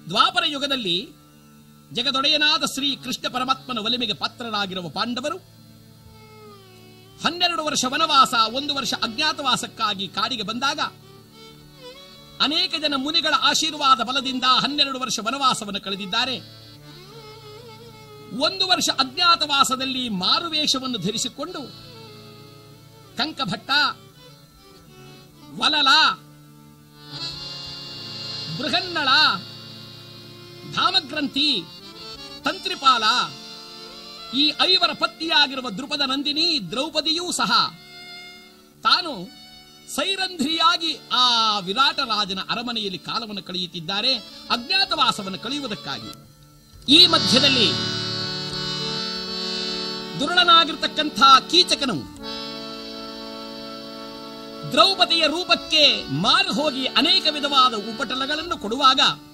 ದ್ವಾಪರ ಯುಗದಲ್ಲಿ ಜಗದೊಡೆಯನಾದ ಶ್ರೀ ಕೃಷ್ಣ ಪರಮಾತ್ಮನ ಒಲಿಮೆಗೆ ಪಾತ್ರರಾಗಿರುವ ಪಾಂಡವರು ಹನ್ನೆರಡು ವರ್ಷ ವನವಾಸ ಒಂದು ವರ್ಷ ಅಜ್ಞಾತವಾಸಕ್ಕಾಗಿ ಕಾಡಿಗೆ ಬಂದಾಗ ಅನೇಕ ಜನ ಮುನಿಗಳ ಆಶೀರ್ವಾದ ಬಲದಿಂದ ಹನ್ನೆರಡು ವರ್ಷ ವನವಾಸವನ್ನು ಕಳೆದಿದ್ದಾರೆ ಒಂದು ವರ್ಷ ಅಜ್ಞಾತವಾಸದಲ್ಲಿ ಮಾರುವೇಷವನ್ನು ಧರಿಸಿಕೊಂಡು ಕಂಕಭಟ್ಟ ವಲಲ ಬೃಹನ್ನಳ ಧಾಮಗ್ರಂಥಿ ತಂತ್ರಿಪಾಲ ಈ ಐವರ ಪತ್ನಿಯಾಗಿರುವ ದೃಪದ ನಂದಿನಿ ದ್ರೌಪದಿಯೂ ಸಹ ತಾನು ಸೈರಂಧ್ರಿಯಾಗಿ ಆ ವಿರಾಟ ರಾಜನ ಅರಮನೆಯಲ್ಲಿ ಕಾಲವನ್ನು ಕಳೆಯುತ್ತಿದ್ದಾರೆ ಅಜ್ಞಾತವಾಸವನ್ನು ಕಳೆಯುವುದಕ್ಕಾಗಿ ಈ ಮಧ್ಯದಲ್ಲಿ ದುರುಳನಾಗಿರ್ತಕ್ಕಂಥ ಕೀಚಕನು ದ್ರೌಪದಿಯ ರೂಪಕ್ಕೆ ಮಾರು ಹೋಗಿ ಅನೇಕ ವಿಧವಾದ ಉಪಟಳಗಳನ್ನು ಕೊಡುವಾಗ